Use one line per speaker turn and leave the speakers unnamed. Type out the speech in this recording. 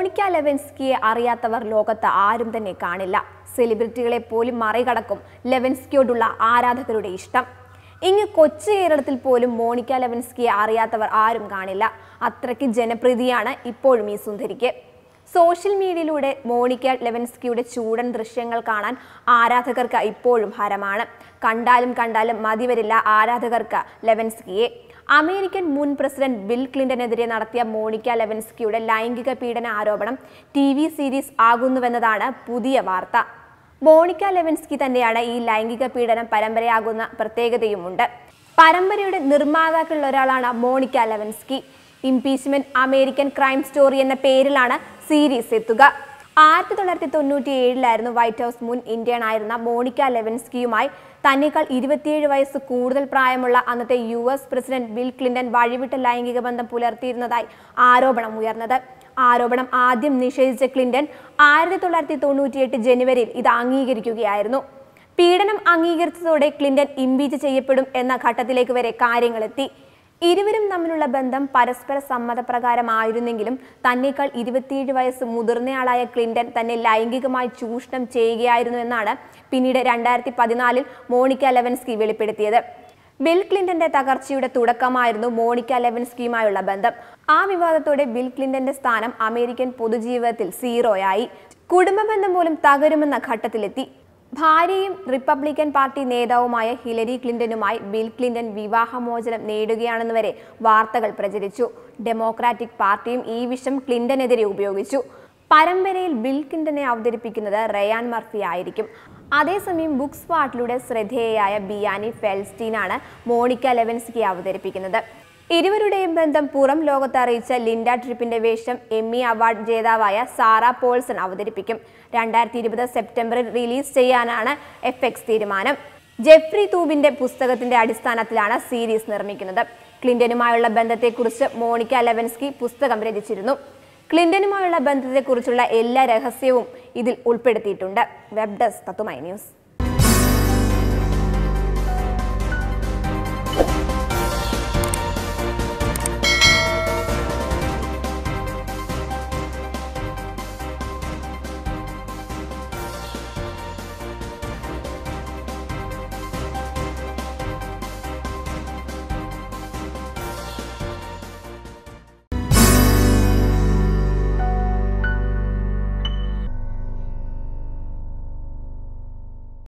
Monica ലെവൻസ്കിയെ അറിയാത്തവർ ലോകത്ത് ആരും തന്നെ കാണില്ല സെലിബ്രിറ്റികളെ പോലും മറികടക്കും ലെവൻസ്കിയോടുള്ള ആരാധകരുടെ ഇഷ്ടം ഇങ്ങ് കൊച്ചു കേരളത്തിൽ പോലും മോണിക്ക ലെവൻസ്കിയെ അറിയാത്തവർ ആരും കാണില്ല അത്രയ്ക്ക് ജനപ്രീതിയാണ് ഇപ്പോഴും ഈ സുന്ദരിക്ക് സോഷ്യൽ മീഡിയയിലൂടെ മോണിക്ക ലെവൻസ്കിയുടെ ചൂടൻ ദൃശ്യങ്ങൾ കാണാൻ ആരാധകർക്ക് ഇപ്പോഴും ഹരമാണ് കണ്ടാലും കണ്ടാലും മതിവരില്ല ആരാധകർക്ക് ലെവൻസ്കിയെ അമേരിക്കൻ മുൻ പ്രസിഡന്റ് ബിൽ ക്ലിന്റനെതിരെ നടത്തിയ മോണിക്ക ലെവൻസ്കിയുടെ ലൈംഗിക പീഡന ആരോപണം ടി വി സീരീസ് ആകുന്നുവെന്നതാണ് പുതിയ വാർത്ത മോണിക്ക ലെവൻസ്കി തന്നെയാണ് ഈ ലൈംഗിക പീഡനം പരമ്പരയാകുന്ന പ്രത്യേകതയുമുണ്ട് പരമ്പരയുടെ നിർമ്മാതാക്കളിൽ ഒരാളാണ് Monica Lewinsky impeachment American crime story എന്ന പേരിലാണ് സീരീസ് എത്തുക ആയിരത്തി തൊള്ളായിരത്തി തൊണ്ണൂറ്റി ഏഴിലായിരുന്നു വൈറ്റ് ഹൗസ് മുൻ ഇന്ത്യൻ ആയിരുന്ന മോണിക്ക ലെവൻസ്കിയുമായി തന്നേക്കാൾ ഇരുപത്തിയേഴ് വയസ്സ് കൂടുതൽ പ്രായമുള്ള അന്നത്തെ U S president Bill Clinton വഴിവിട്ട ലൈംഗിക ബന്ധം പുലർത്തിയിരുന്നതായി ആരോപണം ഉയർന്നത് ആരോപണം ആദ്യം നിഷേധിച്ച ക്ലിന്റൺ ആയിരത്തി തൊള്ളായിരത്തി തൊണ്ണൂറ്റിയെട്ട് ജനുവരിയിൽ ഇത് അംഗീകരിക്കുകയായിരുന്നു പീഡനം അംഗീകരിച്ചതോടെ ക്ലിന്റൺ ഇംപീച്ച് ചെയ്യപ്പെടും എന്ന ഘട്ടത്തിലേക്ക് വരെ കാര്യങ്ങളെത്തി ഇരുവരും തമ്മിലുള്ള ബന്ധം പരസ്പര സമ്മതപ്രകാരമായിരുന്നെങ്കിലും തന്നേക്കാൾ ഇരുപത്തിയേഴ് വയസ്സ് മുതിർന്നയാളായ ക്ലിന്റൺ തന്നെ ലൈംഗികമായി ചൂഷണം ചെയ്യുകയായിരുന്നു എന്നാണ് പിന്നീട് രണ്ടായിരത്തി പതിനാലിൽ മോണിക്ക ലെവൻസ്കി വെളിപ്പെടുത്തിയത് ബിൽ ക്ലിന്റന്റെ തകർച്ചയുടെ തുടക്കമായിരുന്നു മോണിക്ക ലെവൻസ്കിയുമായുള്ള ബന്ധം ആ വിവാദത്തോടെ ബിൽ ക്ലിന്റന്റെ സ്ഥാനം അമേരിക്കൻ പൊതുജീവിതത്തിൽ സീറോയായി കുടുംബ ബന്ധം പോലും തകരുമെന്ന ഘട്ടത്തിലെത്തി ഭാര്യയും റിപ്പബ്ലിക്കൻ പാർട്ടി നേതാവുമായ ഹിലരി ക്ലിന്റനുമായി ബിൽ ക്ലിന്റൺ വിവാഹമോചനം നേടുകയാണെന്ന് വരെ വാർത്തകൾ പ്രചരിച്ചു ഡെമോക്രാറ്റിക് പാർട്ടിയും ഈ വിഷം ക്ലിന്റനെതിരെ ഉപയോഗിച്ചു പരമ്പരയിൽ ബിൽ ക്ലിന്റനെ അവതരിപ്പിക്കുന്നത് റയാൻ മർഫി ആയിരിക്കും അതേസമയം ബുക്സ് പാട്ടിലൂടെ ശ്രദ്ധേയയായ ബിയാനി ഫെൽസ്റ്റീനാണ് മോണിക്ക ലെവൻസ്കിയെ അവതരിപ്പിക്കുന്നത് ഇരുവരുടെയും ബന്ധം പുറം ലോകത്ത് അറിയിച്ച ലിൻഡ ട്രിപ്പിന്റെ വേഷം എമ്മി അവാർഡ് ജേതാവായ സാറ പോൾസൺ അവതരിപ്പിക്കും രണ്ടായിരത്തി ഇരുപത് സെപ്റ്റംബറിൽ റിലീസ് ചെയ്യാനാണ് എഫ് എക്സ് തീരുമാനം ജെഫ്രി തൂബിന്റെ പുസ്തകത്തിന്റെ അടിസ്ഥാനത്തിലാണ് സീരീസ് നിർമ്മിക്കുന്നത് ക്ലിന്റനുമായുള്ള ബന്ധത്തെക്കുറിച്ച് മോണിക്ക ലെവൻസ്കി പുസ്തകം രചിച്ചിരുന്നു ക്ലിന്റനുമായുള്ള ബന്ധത്തെക്കുറിച്ചുള്ള എല്ലാ രഹസ്യവും ഇതിൽ ഉൾപ്പെടുത്തിയിട്ടുണ്ട് വെബ് ഡെസ്ക് തത്തുമൈ ന്യൂസ്